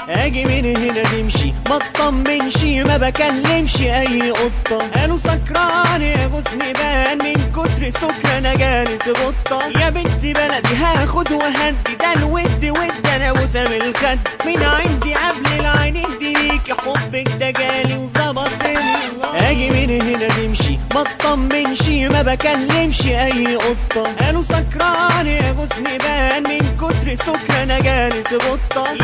اجي من هنا نمشي ما اطمنش ما بكلمش اي قطة قالوا سكران يا غصن بان من كتر سكر انا جالس غطة يا بنت بلدي هاخد وهدي ده الود ود انا وسام الخد من عندي قبل العين دي ليكي حبك ده جالي وظبط اجي من هنا نمشي ما اطمنش ما بكلمش اي قطة قالوا سكران يا غصن بان من كتر سكر انا جالس غطة